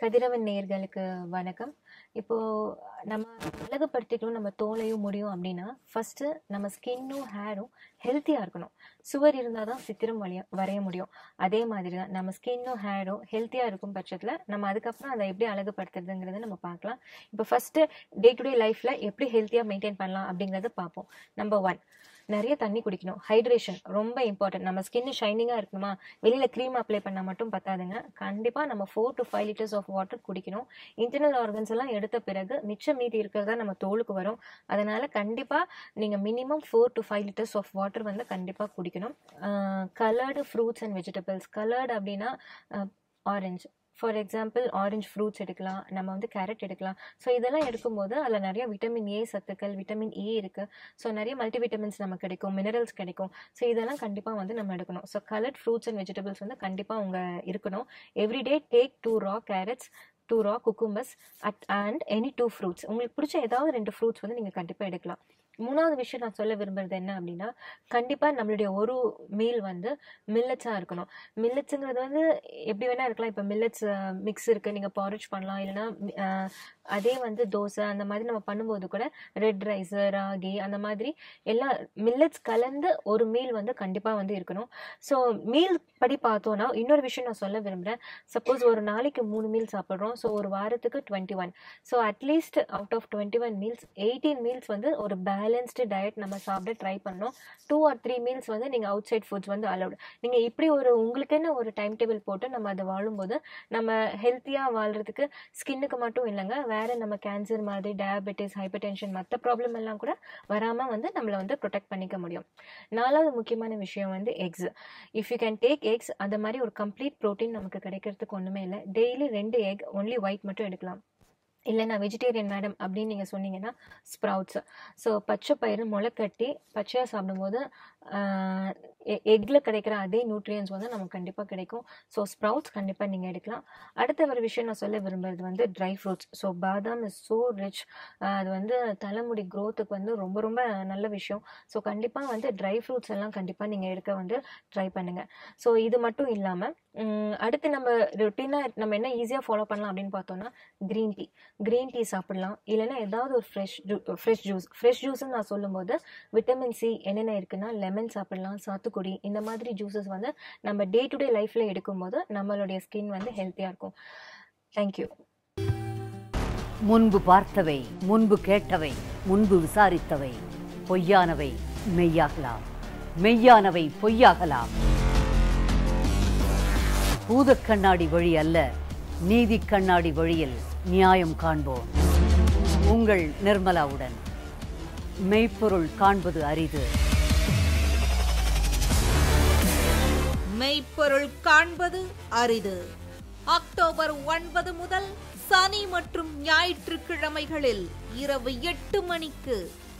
கதிரவன் நேயர்களுக்கு வணக்கம். இப்போ நம்ம அழகுபடுத்திக்கணும் நம்ம தோலையும், முடியும் அப்டின்னா, ஃபர்ஸ்ட்டு நம்ம ஸ்கின்னும், ஹேரும் ஹெல்த்தியா இருக்கணும். சுவர் இருந்தா தான் சித்திரம் வளைய வரைய முடியும். அதே மாதிரி தான் நம்ம ஸ்கின்னும், ஹேரும் ஹெல்த்தியா இருக்கும் பட்சத்தில, நம்ம அதுக்கப்புறம் அத எப்படி அழகுபடுத்துறதுங்கிறத நம்ம பார்க்கலாம். இப்போ ஃபர்ஸ்ட்டு டே டு டே லைஃப்ல எப்படி ஹெல்த்தியா மெயின்டெயின் பண்ணலாம் அப்படிங்கிறத பார்ப்போம். நம்பர் 1 நெறைய தண்ணி குடிக்கணும். ஹைட்ரேஷன் ரொம்ப இம்பார்ட்டன்ட். நம்ம ஸ்கின் ஷைனிங்கா இருக்கணுமா, வெளியில கிரீம் அப்ளை பண்ணா மட்டும் பத்தாதுங்க. கண்டிப்பா நம்ம 4 டூ 5 லிட்டர்ஸ் ஆஃப் வாட்டர் குடிக்கணும். இன்டர்னல் ஆர்கன்ஸ் எல்லாம் எடுத்த பிறகு மிச்சம் மீதி இருக்கிறது தான் நம்ம தோலுக்கு வரும். அதனால கண்டிப்பா நீங்க minimum 4 to 5 litres of water வந்து கண்டிப்பா குடிக்கணும். Uh coloured fruits and vegetables coloured அப்டின்னா uh orange. For example orange fruits எடுக்கலாம். நம்ம வந்து கேரட் எடுக்கலாம். ஸோ இதெல்லாம் எடுக்கும்போது அதில நெறைய விட்டமின் ஏ சத்துக்கள், விட்டமின் இ இருக்கு. ஸோ நெறைய மல்டி விட்டமின்ஸ் நமக்கு கிடைக்கும். மினரல்ஸ் கிடைக்கும். ஸோ இதெல்லாம் கண்டிப்பா வந்து நம்ம எடுக்கணும். So coloured fruits and vegetables வந்து கண்டிப்பா உங்க இருக்கணும். Every day take 2 raw carrots, 2 raw cucumbers at and any 2 fruits. உங்களுக்கு பிடிச்ச ஏதாவது 2 ஃப்ரூட்ஸ் வந்து நீங்க கண்டிப்பா எடுக்கலாம். 3வது விஷயம் நான் சொல்ல விரும்புறது என்ன அப்டின்னா, கண்டிப்பா நம்மளுடைய ஒரு மீல் வந்து மில்லட்ஸா இருக்கணும். மில்லட்ஸ்ங்கிறது வந்து எப்படி வேணா இருக்கலாம். இப்ப மில்லட்ஸ் மிக்ஸ் இருக்கு. நீங்க பாரிட்ஜ் பண்ணலாம். இல்லன்னா அ அதே வந்து தோசை அந்த மாதிரி நம்ம பண்ணும்போது கூட ரெட் ரைஸ், ராகி அந்த மாதிரி எல்லா மில்லட்ஸ் கலந்து ஒரு மீல் வந்து கண்டிப்பா வந்து இருக்கணும். ஸோ மீல் படி பார்த்தோம்னா, இன்னொரு விஷயம் நான் சொல்ல விரும்புறேன். சப்போஸ் ஒரு நாளைக்கு 3 மீல் சாப்பிடுறோம். ஸோ ஒரு வாரத்துக்கு 21. So at least out of 21 meals 18 meals வந்து ஒரு பேலன்ஸ்டு டயட் நம்ம சாப்பிட ட்ரை பண்ணணும். 2 ஆர் 3 மீல்ஸ் வந்து நீங்க அவுட் சைட் ஃபுட்ஸ் வந்து அலவுட். நீங்க இப்படி ஒரு உங்களுக்குன்னு ஒரு டைம் டேபிள் போட்டு நம்ம அத வாழும்போது, நம்ம ஹெல்த்தியா வாழ்றதுக்கு ஸ்கின்னுக்கு மட்டும் இல்லங்க. வேற நம்ம கேன்சர் மாதிரி டயாபெட்டிஸ், ஹைப்பர் டென்ஷன் மத்த ப்ராப்ளம் எல்லாம் கூட வராம வந்து நம்மள வந்து புரொடெக்ட் பண்ணிக்க முடியும். 4வது முக்கியமான விஷயம் வந்து eggs. If you can take eggs அந்த மாரி ஒரு கம்ப்ளீட் புரோட்டீன் நமக்கு கிடைக்கிறதுக்கு ஒண்ணுமே இல்ல. டெய்லி 2 எக் ஒன்லி ஒயிட் மட்டும் எடுக்கலாம். இல்ல நான் வெஜிடேரியன் மேடம் அப்படின்னு நீங்க சொன்னீங்கன்னா, ஸ்ப்ரவுட்ஸ். ஸோ பச்சை பயிறு மொளக்கட்டி பச்சையா சாப்பிடும்போது, அ எ எக்ல கிடைக்கிற அதே நியூட்ரியன்ட்ஸ் வந்து நமக்கு கண்டிப்பா கிடைக்கும். ஸோ ஸ்ப்ரவுட்ஸ் கண்டிப்பா நீங்க எடுக்கலாம். அடுத்த ஒரு விஷயம் நான் சொல்ல விரும்புறது வந்து dry fruits. So badam is so rich. Uh அது வந்து தலைமுடி குரோத்துக்கு வந்து ரொம்ப ரொம்ப நல்ல விஷயம். ஸோ கண்டிப்பா வந்து ட்ரை ஃப்ரூட்ஸ் எல்லாம் கண்டிப்பா நீங்க எடுக்க வந்து ட்ரை பண்ணுங்க. ஸோ இது மட்டும் இல்லாம, ம் அடுத்து நம்ம ரொட்டீனா நம்ம என்ன ஈஸியா ஃபாலோ பண்ணலாம் அப்படின்னு பார்த்தோம்னா, கிரீன் டீ. கிரீன் டீ சாப்பிடலாம். இல்லன்னா ஏதாவது ஒரு ஃப்ரெஷ் ஜூ ஃப்ரெஷ் ஜூஸ். ஃப்ரெஷ் ஜூஸ்ன்னு நான் சொல்லும்போது, விட்டமின் சி என்னென்ன இருக்குன்னா, லெமன் சாப்பிடலாம், சாத்துக்குடி இந்த மாதிரி ஜூஸஸ் வந்து நம்ம டே டு டே லைஃப்ல எடுக்கும்போது, நம்மளுடைய ஸ்கின் வந்து ஹெல்த்தியா இருக்கும். Thank you. முன்பு பார்த்தவை, முன்பு கேட்டவை, முன்பு விசாரித்தவை, பொய்யானவை மெய்யாகலாம். மெய்யானவை பொய்யாகலாம். பூதக் கண்ணாடி வழி அல்ல, நீதிக் கண்ணாடி வழியில் நியாயம் காண்போம். உங்கள் நிர்மலாவுடன். மெய்ப்பொருள் காண்பது அரிது. மெய்ப்பொருள் காண்பது அரிது. அக்டோபர் 9 முதல் சனி மற்றும் ஞாயிற்றுக்கிழமைகளில் இரவு 8 மணிக்கு